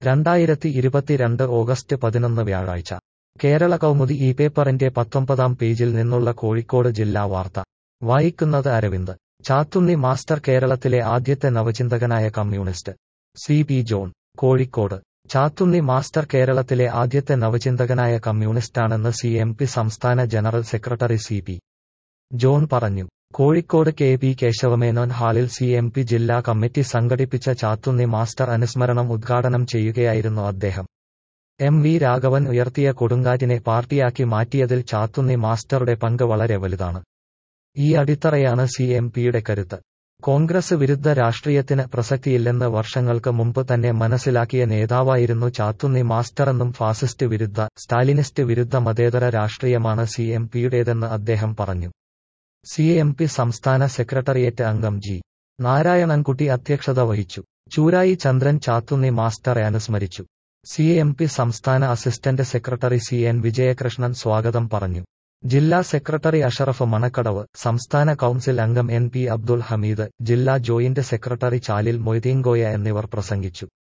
രണ്ടായിരത്തി ഇരുപത്തിരണ്ട് ഓഗസ്റ്റ് പതിനൊന്ന് വ്യാഴാഴ്ച കേരള കൗമുദി ഈ പേപ്പറിന്റെ പത്തൊമ്പതാം പേജിൽ നിന്നുള്ള കോഴിക്കോട് ജില്ലാ വാർത്ത വായിക്കുന്നത് അരവിന്ദ് ചാത്തുണ്ണി മാസ്റ്റർ കേരളത്തിലെ ആദ്യത്തെ നവചിന്തകനായ communist C P John Kozhikode Chathunni master കേരളത്തിലെ ആദ്യത്തെ നവചിന്തകനായ കമ്മ്യൂണിസ്റ്റാണെന്ന് സി എം പി സംസ്ഥാന general secretary C P John പറഞ്ഞു കോഴിക്കോട് കെ പി കേശവമേനോൻ ഹാളിൽ സി എം പി ജില്ലാ കമ്മിറ്റി സംഘടിപ്പിച്ച ചാത്തുണ്ണി മാസ്റ്റർ അനുസ്മരണം ഉദ്ഘാടനം ചെയ്യുകയായിരുന്നു അദ്ദേഹം എം വി രാഘവൻ ഉയർത്തിയ കൊടുങ്കാറ്റിനെ പാർട്ടിയാക്കി മാറ്റിയതിൽ ചാത്തുണ്ണി മാസ്റ്ററുടെ പങ്ക് വളരെ വലുതാണ് ഈ അടിത്തറയാണ് സി എം പിയുടെ കരുത്ത് കോൺഗ്രസ് വിരുദ്ധ രാഷ്ട്രീയത്തിന് പ്രസക്തിയില്ലെന്ന് വർഷങ്ങൾക്ക് മുമ്പ് തന്നെ മനസ്സിലാക്കിയ നേതാവായിരുന്നു ചാത്തുണ്ണി മാസ്റ്ററെന്നും ഫാസിസ്റ്റ് വിരുദ്ധ സ്റ്റാലിനിസ്റ്റ് വിരുദ്ധ മതേതര രാഷ്ട്രീയമാണ് സി എം പിയുടേതെന്ന് അദ്ദേഹം പറഞ്ഞു സി എം പി സംസ്ഥാന സെക്രട്ടേറിയറ്റ് അംഗം ജി നാരായണൻകുട്ടി അധ്യക്ഷത വഹിച്ചു ചൂരായി ചന്ദ്രൻ ചാത്തുണ്ണി മാസ്റ്ററെ അനുസ്മരിച്ചു സി എം പി സംസ്ഥാന assistant secretary C N Vijayakrishnan സ്വാഗതം പറഞ്ഞു ജില്ലാ സെക്രട്ടറി അഷറഫ് മണക്കടവ് സംസ്ഥാന കൌൺസിൽ അംഗം എൻ പി അബ്ദുൽ ഹമീദ് ജില്ലാ ജോയിന്റ് സെക്രട്ടറി ചാലിൽ മൊയ്തീൻകോയ എന്നിവർ പ്രസംഗിച്ചു